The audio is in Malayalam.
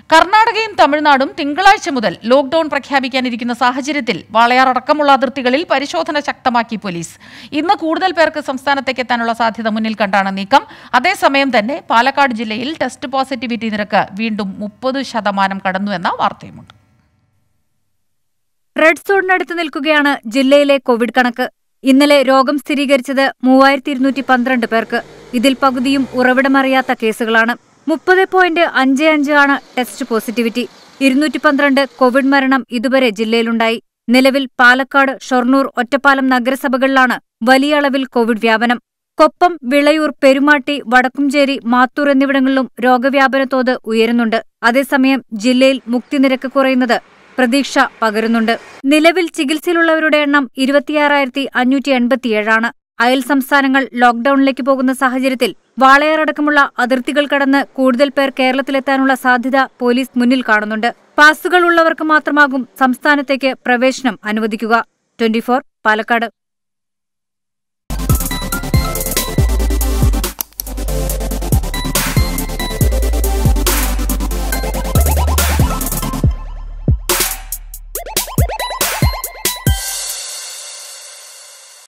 കർണാടകയും തമിഴ്നാടും തിങ്കളാഴ്ച മുതൽ ലോക്ഡൌൺ പ്രഖ്യാപിക്കാനിരിക്കുന്ന സാഹചര്യത്തിൽ വാളയാർ അടക്കമുള്ള അതിർത്തികളിൽ പരിശോധന ശക്തമാക്കി പോലീസ് ഇന്ന് കൂടുതൽ പേർക്ക് സംസ്ഥാനത്തേക്ക് എത്താനുള്ള സാധ്യത മുന്നിൽ കണ്ടാണ് നീക്കം അതേസമയം തന്നെ പാലക്കാട് ജില്ലയിൽ ടെസ്റ്റ് പോസിറ്റിവിറ്റി നിരക്ക് വീണ്ടും മുപ്പത് ശതമാനം കടന്നുവെന്ന വാർത്തയുമുണ്ട് റെഡ് സോണിനടുത്ത് നിൽക്കുകയാണ് ജില്ലയിലെ കോവിഡ് കണക്ക് ഇന്നലെ രോഗം സ്ഥിരീകരിച്ചത് മൂവായിരത്തി ഇരുന്നൂറ്റി പന്ത്രണ്ട് പേർക്ക് ഇതിൽ പകുതിയും ഉറവിടമറിയാത്ത കേസുകളാണ് മുപ്പത് പോയിന്റ് അഞ്ച് അഞ്ച് ആണ് ടെസ്റ്റ് പോസിറ്റിവിറ്റി ഇരുന്നൂറ്റി പന്ത്രണ്ട് കോവിഡ് മരണം ഇതുവരെ ജില്ലയിലുണ്ടായി നിലവിൽ പാലക്കാട് ഷൊർണൂർ ഒറ്റപ്പാലം നഗരസഭകളിലാണ് വലിയ അളവിൽ കോവിഡ് വ്യാപനം കൊപ്പം വിളയൂർ പെരുമാട്ടി വടക്കുംചേരി മാത്തൂർ എന്നിവിടങ്ങളിലും രോഗവ്യാപന തോത് ഉയരുന്നുണ്ട് അതേസമയം ജില്ലയിൽ മുക്തിനിരക്ക് കുറയുന്നത് പ്രതീക്ഷ പകരുന്നുണ്ട് നിലവിൽ ചികിത്സയിലുള്ളവരുടെ എണ്ണം ഇരുപത്തിയാറായിരത്തി അഞ്ഞൂറ്റി എൺപത്തിയേഴാണ് അയൽ സംസ്ഥാനങ്ങൾ ലോക്ഡൌണിലേക്ക് പോകുന്ന സാഹചര്യത്തിൽ വാളയാറടക്കമുള്ള അതിർത്തികൾ കടന്ന് കൂടുതൽ പേർ കേരളത്തിലെത്താനുള്ള സാധ്യത പോലീസ് മുന്നിൽ കാണുന്നുണ്ട് പാസുകൾ ഉള്ളവർക്ക് മാത്രമാകും സംസ്ഥാനത്തേക്ക് പ്രവേശനം അനുവദിക്കുക ട്വന്റി പാലക്കാട്